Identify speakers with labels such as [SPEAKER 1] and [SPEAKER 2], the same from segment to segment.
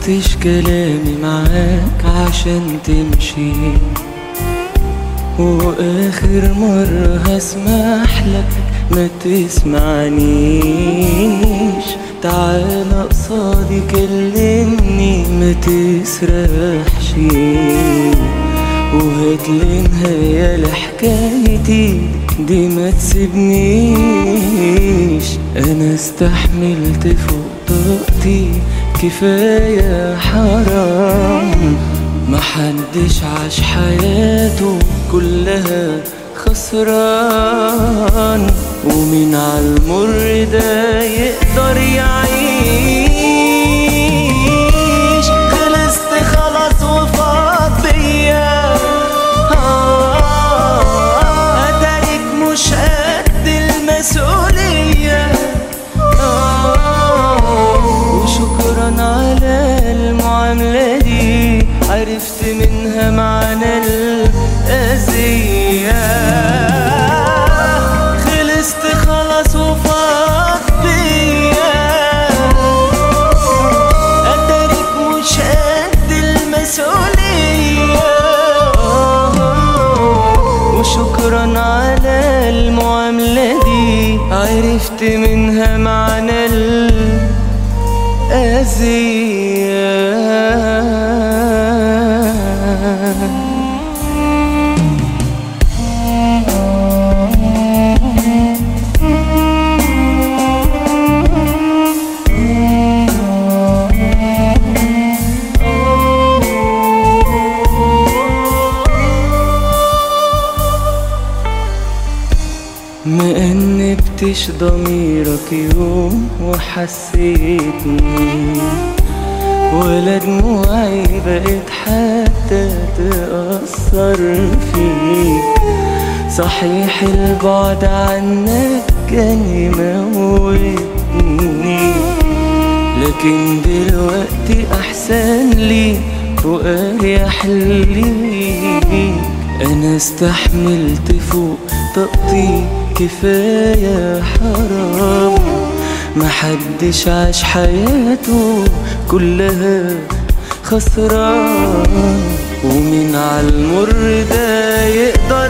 [SPEAKER 1] خلصتش كلامي معاك عشان تمشي واخر مرة هسمح لك ما تسمعنيش تعالى قصادي كلمني ما تسرحش وهاتلي نهاية لحكايتي دي ما تسيبنيش انا استحملت فوق طاقتي كفاية حرام محدش عاش حياته كلها خسران ومين عالمر ده يقدر يعيش خلصت خلاص وفاض بيا آه، أدارك مش قد المسؤولية آه، وشكرا على المعاملة دي عرفت منها معنى الأذية خلصت خلاص وفاض بيا أدارك مش قد المسؤولية وشكرا على المعاملة دي عرفت منها معنى الأذية ما أنبتش ضميرك يوم وحسيتني ولا دموعي بقت حتى تأثر فيك صحيح البعد عنك كان يموتني لكن دلوقتي أحسن لي وأريح لي أنا استحملت فوق طاقتي كفاية حرام محدش عاش حياته كلها خسران ومين عالمر ده يقدر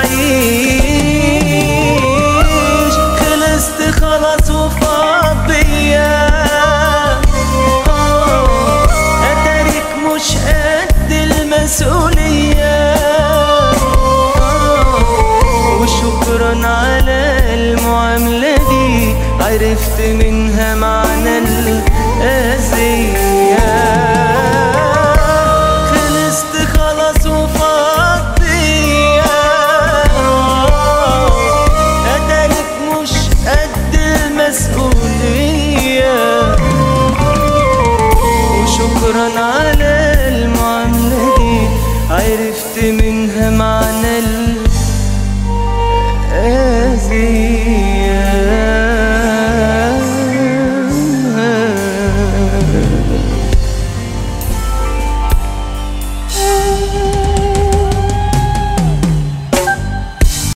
[SPEAKER 1] يعيش خلصت خلاص وفاض بيا آه، أدارك مش قد المسؤولية آه، وشكرا على المعاملة دي عرفت منها معنى الأذية خلصت خلاص وفاض بيا أدارك مش قد المسؤولية وشكرا على المعاملة دي عرفت منها معنى